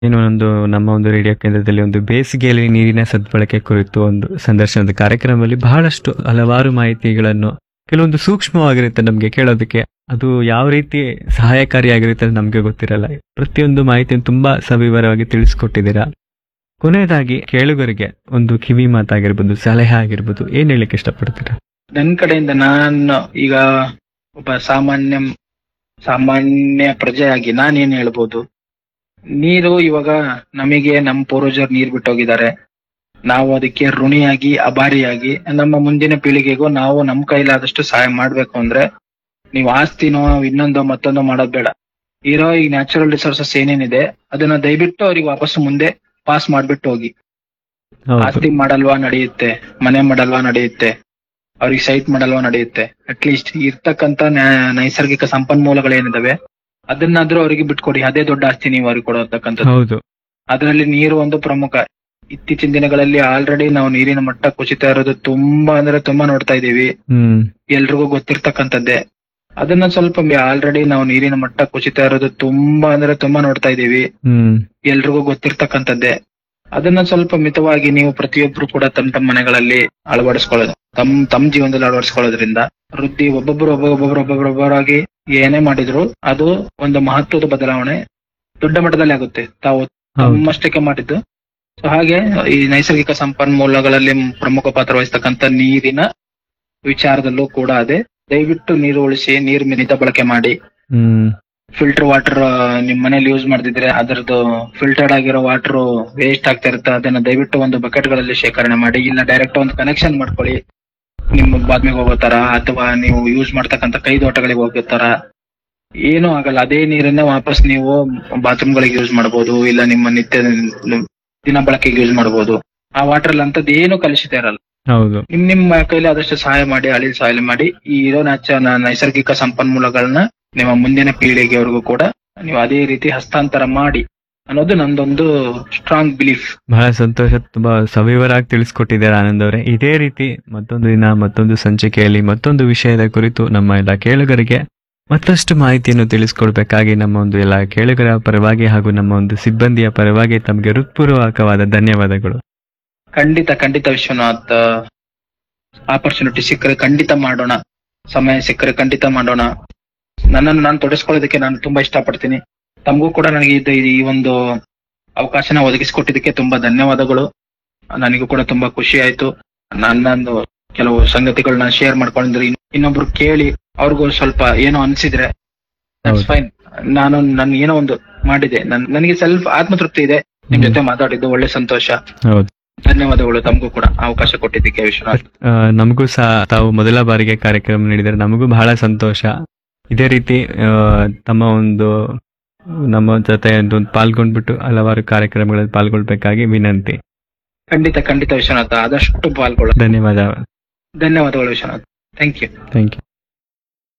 ಏನು ಒಂದು ನಮ್ಮ ಒಂದು ರೇಡಿಯೋ ಕೇಂದ್ರದಲ್ಲಿ ಒಂದು ಬೇಸಿಗೆಯಲ್ಲಿ ನೀರಿನ ಸದ್ಬಳಕೆ ಕುರಿತು ಒಂದು ಸಂದರ್ಶನದ ಕಾರ್ಯಕ್ರಮದಲ್ಲಿ ಬಹಳಷ್ಟು ಹಲವಾರು ಮಾಹಿತಿಗಳನ್ನು ಕೆಲವೊಂದು ಸೂಕ್ಷ್ಮವಾಗಿರುತ್ತೆ ನಮಗೆ ಕೇಳೋದಕ್ಕೆ ಅದು ಯಾವ ರೀತಿ ಸಹಾಯಕಾರಿಯಾಗಿರುತ್ತೆ ಅಂತ ನಮಗೆ ಗೊತ್ತಿರಲ್ಲ ಪ್ರತಿಯೊಂದು ಮಾಹಿತಿಯನ್ನು ತುಂಬಾ ಸವಿವರವಾಗಿ ತಿಳಿಸ್ಕೊಟ್ಟಿದ್ದೀರಾ ಕೊನೆಯದಾಗಿ ಕೇಳುಗರಿಗೆ ಒಂದು ಕಿವಿ ಮಾತಾಗಿರ್ಬೋದು ಸಲಹೆ ಆಗಿರ್ಬೋದು ಏನ್ ಹೇಳಲಿಕ್ಕೆ ಇಷ್ಟಪಡ್ತೀರಾ ನನ್ ಕಡೆಯಿಂದ ನಾನು ಈಗ ಒಬ್ಬ ಸಾಮಾನ್ಯ ಸಾಮಾನ್ಯ ಪ್ರಜೆಯಾಗಿ ನಾನೇನ್ ಹೇಳ್ಬೋದು ನೀರು ಇವಾಗ ನಮಗೆ ನಮ್ಮ ಪೂರ್ವಜರು ನೀರ್ ಬಿಟ್ಟೋಗಿದ್ದಾರೆ ನಾವು ಅದಕ್ಕೆ ಋಣಿಯಾಗಿ ಅಭಾರಿಯಾಗಿ ನಮ್ಮ ಮುಂದಿನ ಪೀಳಿಗೆಗೂ ನಾವು ನಮ್ಮ ಕೈಲಾದಷ್ಟು ಸಹಾಯ ಮಾಡ್ಬೇಕು ಅಂದ್ರೆ ನೀವು ಆಸ್ತಿನೋ ಇನ್ನೊಂದೋ ಮತ್ತೊಂದೋ ಮಾಡೋದ್ ಬೇಡ ಇರೋ ಈ ನ್ಯಾಚುರಲ್ ರಿಸೋರ್ಸಸ್ ಏನೇನಿದೆ ಅದನ್ನ ದಯವಿಟ್ಟು ಅವ್ರಿಗೆ ವಾಪಸ್ ಮುಂದೆ ಪಾಸ್ ಮಾಡ್ಬಿಟ್ಟು ಹೋಗಿ ಹೌದು ಆಸ್ತಿ ಮಾಡಲ್ವಾ ನಡೆಯುತ್ತೆ ಮನೆ ಮಾಡಲ್ವಾ ನಡೆಯುತ್ತೆ ಅವ್ರಿಗೆ ಸೈಟ್ ಮಾಡಲ್ವಾ ನಡೆಯುತ್ತೆ ಅಟ್ಲೀಸ್ಟ್ ಇರ್ತಕ್ಕಂತ ನ್ಯಾ- ನೈಸರ್ಗಿಕ ಸಂಪನ್ಮೂಲಗಳೇನಿದಾವೆ ಅದನ್ನಾದ್ರೂ ಅವರಿಗೆ ಬಿಟ್ಕೊಡಿ ಅದೇ ದೊಡ್ಡ ಆಸ್ತಿ ನೀವು ಅವ್ರಿಗೆ ಕೊಡತಕ್ಕಂಥದ್ದು ಹೌದು ಅದರಲ್ಲಿ ನೀರು ಒಂದು ಪ್ರಮುಖ ಇತ್ತೀಚಿನ ದಿನಗಳಲ್ಲಿ ಆಲ್ರೆಡಿ ನಾವು ನೀರಿನ ಮಟ್ಟ ಕುಸಿತಾ ಇರೋದು ತುಂಬಾ ಅಂದ್ರೆ ತುಂಬಾ ನೋಡ್ತಾ ಇದೀವಿ ಹ್ಮ್ ಎಲ್ರಿಗೂ ಗೊತ್ತಿರ್ತಕ್ಕಂಥದ್ದೇ ಅದನ್ನ ಸ್ವಲ್ಪ ಆಲ್ರೆಡಿ ನಾವು ನೀರಿನ ಮಟ್ಟ ಕುಸಿತಾ ಇರೋದು ತುಂಬಾ ಅಂದ್ರೆ ತುಂಬಾ ನೋಡ್ತಾ ಇದೀವಿ ಹ್ಮ್ ಎಲ್ರಿಗೂ ಗೊತ್ತಿರ್ತಕ್ಕಂಥದ್ದೇ ಅದನ್ನ ಸ್ವಲ್ಪ ಮಿತವಾಗಿ ನೀವು ಪ್ರತಿಯೊಬ್ರು ಕೂಡ ತಮ್ಮ ತಮ್ಮ ಮನೆಗಳಲ್ಲಿ ಅಳವಡಿಸ್ಕೊಳ್ಳೋದು ತಮ್ ತಮ್ಮ ಜೀವನದಲ್ಲಿ ಅಳವಡಿಸ್ಕೊಳ್ಳೋದ್ರಿಂದ ವೃದ್ಧಿ ಒಬ್ಬೊಬ್ರು ಒಬ್ಬೊಬ್ಬೊಬ್ರು ಒಬ್ಬೊಬ್ಬರೊಬ್ಬರಾಗಿ ಏನೇ ಮಾಡಿದ್ರು ಅದು ಒಂದು ಮಹತ್ವದ ಬದಲಾವಣೆ ದೊಡ್ಡ ಮಟ್ಟದಲ್ಲಿ ಆಗುತ್ತೆ ತಾವು ಹೌದು ತಮ್ಮಷ್ಟಕ್ಕೆ ಮಾಡಿದ್ದು ಸೊ ಹಾಗೆ ಈ ನೈಸರ್ಗಿಕ ಸಂಪನ್ಮೂಲಗಳಲ್ಲಿ ಪ್ರಮುಖ ಪಾತ್ರ ವಹಿಸ್ತಕ್ಕಂಥ ನೀರಿನ ವಿಚಾರದಲ್ಲೂ ಕೂಡ ಅದೇ ದಯವಿಟ್ಟು ನೀರು ಉಳಿಸಿ ನೀರು ಮಿತ ಬಳಕೆ ಮಾಡಿ ಹ್ಮ್ ಫಿಲ್ಟರ್ ವಾಟರ್ ನಿಮ್ ಮನೇಲಿ ಯೂಸ್ ಮಾಡ್ತಿದ್ರೆ ಅದರದ್ದು ಫಿಲ್ಟರ್ಡ್ ಆಗಿರೋ ವಾಟರ್ ವೇಸ್ಟ್ ಆಗ್ತಾ ಇರುತ್ತೆ ಅದನ್ನ ದಯವಿಟ್ಟು ಒಂದು ಬಕೆಟ್ ಗಳಲ್ಲಿ ಶೇಖರಣೆ ಮಾಡಿ ಇಲ್ಲ ಡೈರೆಕ್ಟ್ ಒಂದು ಕನೆಕ್ಷನ್ ಮಾಡ್ಕೊಳ್ಳಿ ನಿಮ್ಮ ಬಾತ್ಮಿಗೆ ಹೋಗೋ ತರ ಅಥವಾ ನೀವು ಯೂಸ್ ಮಾಡ್ತಕ್ಕಂಥ ಕೈದೋಟಗಳಿಗೆ ಹೋಗೋ ತರ ಏನೂ ಆಗಲ್ಲ ಅದೇ ನೀರನ್ನ ವಾಪಸ್ ನೀವು ಬಾತ್ರೂಮ್ ಗಳಿಗೆ ಯೂಸ್ ಮಾಡಬಹುದು ಇಲ್ಲ ನಿಮ್ಮ ನಿತ್ಯ ದಿನ ಬಳಕೆಗೆ ಯೂಸ್ ಮಾಡಬಹುದು ಆ ವಾಟರ್ ಅಲ್ಲಿ ಅಂತದ್ದು ಏನು ಕಲುಷಿತ ಇರಲ್ಲ ಹೌದು ನಿಮ್ ನಿಮ್ಮ ಕೈಲಿ ಆದಷ್ಟು ಸಹಾಯ ಮಾಡಿ ಅಳಿಲ್ ಸಹಾಯ ಮಾಡಿ ಈ ಇರೋ ನಾಚ ನೈಸರ್ಗಿಕ ಸಂಪನ್ಮೂಲಗಳನ್ನ ನಿಮ್ಮ ಮುಂದಿನ ಪೀಳಿಗೆವರೆಗೂ ಕೂಡ ನೀವು ಅದೇ ರೀತಿ ಹಸ್ತಾಂತರ ಮಾಡಿ ಅನ್ನೋದು ನಂದೊಂದು ಸ್ಟ್ರಾಂಗ್ ಬಿಲೀಫ್ ಬಹಳ ಸಂತೋಷ ತುಂಬಾ ಸವಿವರಾಗಿ ತಿಳಿಸ್ಕೊಟ್ಟಿದ್ದಾರೆ ಆನಂದ್ ಅವರೇ ಇದೇ ರೀತಿ ಮತ್ತೊಂದು ದಿನ ಮತ್ತೊಂದು ಸಂಚಿಕೆಯಲ್ಲಿ ಮತ್ತೊಂದು ವಿಷಯದ ಕುರಿತು ನಮ್ಮ ಎಲ್ಲ ಕೇಳುಗರಿಗೆ ಮತ್ತಷ್ಟು ಮಾಹಿತಿಯನ್ನು ತಿಳಿಸ್ಕೊಡ್ಬೇಕಾಗಿ ನಮ್ಮ ಒಂದು ಎಲ್ಲ ಕೇಳುಗರ ಪರವಾಗಿ ಹಾಗೂ ನಮ್ಮ ಒಂದು ಸಿಬ್ಬಂದಿಯ ಪರವಾಗಿ ತಮಗೆ ಹೃತ್ಪೂರ್ವಕವಾದ ಧನ್ಯವಾದಗಳು ಖಂಡಿತ ಖಂಡಿತ ವಿಶ್ವನಾಥ್ ಆಪರ್ಚುನಿಟಿ ಸಿಕ್ಕರೆ ಖಂಡಿತ ಮಾಡೋಣ ಸಮಯ ಸಿಕ್ಕರೆ ಖಂಡಿತ ಮಾಡೋಣ ನನ್ನನ್ನು ನಾನು ತೊಡಸ್ಕೊಳ್ಳೋದಕ್ಕೆ ನಾನು ತುಂಬಾ ಇಷ್ಟಪಡ್ತೀನಿ ತಮಗೂ ಕೂಡ ನನಗೆ ಇದು ಈ ಒಂದು ಅವಕಾಶನ ಒದಗಿಸಿಕೊಟ್ಟಿದ್ದಕ್ಕೆ ತುಂಬಾ ಧನ್ಯವಾದಗಳು ನನಗೂ ಕೂಡ ತುಂಬಾ ಖುಷಿ ಆಯ್ತು ನನ್ನೊಂದು ಕೆಲವು ಸಂಗತಿಗಳನ್ನ ಶೇರ್ ಮಾಡ್ಕೊಂಡಿದ್ರೆ ಇನ್- ಇನ್ನೊಬ್ರು ಕೇಳಿ ಅವ್ರಿಗೂ ಸ್ವಲ್ಪ ಏನೋ ಅನ್ಸಿದ್ರೆ ಹೌದು. ಫೈನ್ ನಾನು ನನ್ ಏನೋ ಒಂದು ಮಾಡಿದೆ ನನ್ ನನಗೆ ಸ್ವಲ್ಪ ಆತ್ಮತೃಪ್ತಿ ಇದೆ ನಿಮ್ ಜೊತೆ ಮಾತಾಡಿದ್ದು ಒಳ್ಳೆ ಸಂತೋಷ ಹೌದು ಧನ್ಯವಾದಗಳು ತಮಗೂ ಕೂಡ ಅವಕಾಶ ಕೊಟ್ಟಿದ್ದಕ್ಕೆ ವಿಶ್ವನಾಥ್ ಆ, ನಮಗೂ ಸಹ ತಾವು ಮೊದಲ ಬಾರಿಗೆ ಕಾರ್ಯಕ್ರಮ ನೀಡಿದರೆ ನಮಗೂ ಬಹಳ ಸಂತೋಷ ಇದೇ ರೀತಿ ಆ, ತಮ್ಮ ಒಂದು ನಮ್ಮ ಜೊತೆ ಒಂದು ಪಾಲ್ಗೊಂಡ್ಬಿಟ್ಟು ಹಲವಾರು ಕಾರ್ಯಕ್ರಮಗಳಲ್ಲಿ ಪಾಲ್ಗೊಳ್ಬೇಕಾಗಿ ವಿನಂತಿ ಖಂಡಿತ ಖಂಡಿತ ವಿಶ್ವನಾಥ ಆದಷ್ಟು ಪಾಲ್ಗೊಳ್ಳ ಧನ್ಯವಾದ ಧನ್ಯವಾದಗಳು Vishwanath thank you thank you